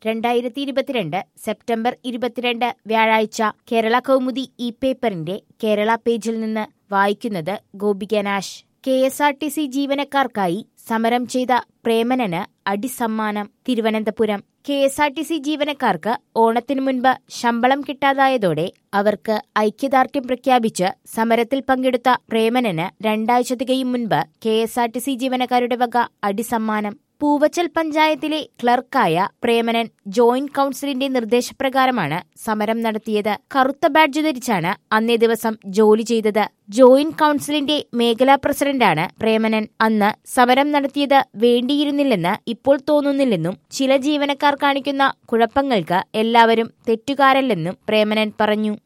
രണ്ടായിരത്തി ഇരുപത്തിരണ്ട് സെപ്റ്റംബർ ഇരുപത്തിരണ്ട് വ്യാഴാഴ്ച കേരള കൗമുദി ഇ പേപ്പറിന്റെ കേരള പേജിൽ നിന്ന് വായിക്കുന്നത് Gopika Nash K S R T C ജീവനക്കാർക്കായി സമരം ചെയ്ത പ്രേമനന് അടിസമ്മാനം Thiruvananthapuram K S R T C ജീവനക്കാർക്ക് ഓണത്തിനു മുൻപ് ശമ്പളം കിട്ടാതായതോടെ അവർക്ക് ഐക്യദാർഢ്യം പ്രഖ്യാപിച്ച് സമരത്തിൽ പങ്കെടുത്ത പ്രേമനന് രണ്ടാഴ്ച തികയും മുൻപ് K S R T C ജീവനക്കാരുടെ വക അടിസമ്മാനം പൂവച്ചൽ പഞ്ചായത്തിലെ ക്ലർക്കായ പ്രേമനൻ ജോയിന്റ് കൌൺസിലിന്റെ നിർദ്ദേശപ്രകാരമാണ് സമരം നടത്തിയത് കറുത്ത ബാഡ്ജ് ധരിച്ചാണ് അന്നേ ദിവസം ജോലി ചെയ്തത് ജോയിന്റ് കൌൺസിലിന്റെ മേഖലാ പ്രസിഡന്റാണ് പ്രേമനൻ അന്ന് സമരം നടത്തിയത് വേണ്ടിയിരുന്നില്ലെന്ന് ഇപ്പോൾ തോന്നുന്നില്ലെന്നും ചില ജീവനക്കാർ കാണിക്കുന്ന കുഴപ്പങ്ങൾക്ക് എല്ലാവരും തെറ്റുകാരല്ലെന്നും പ്രേമനൻ പറഞ്ഞു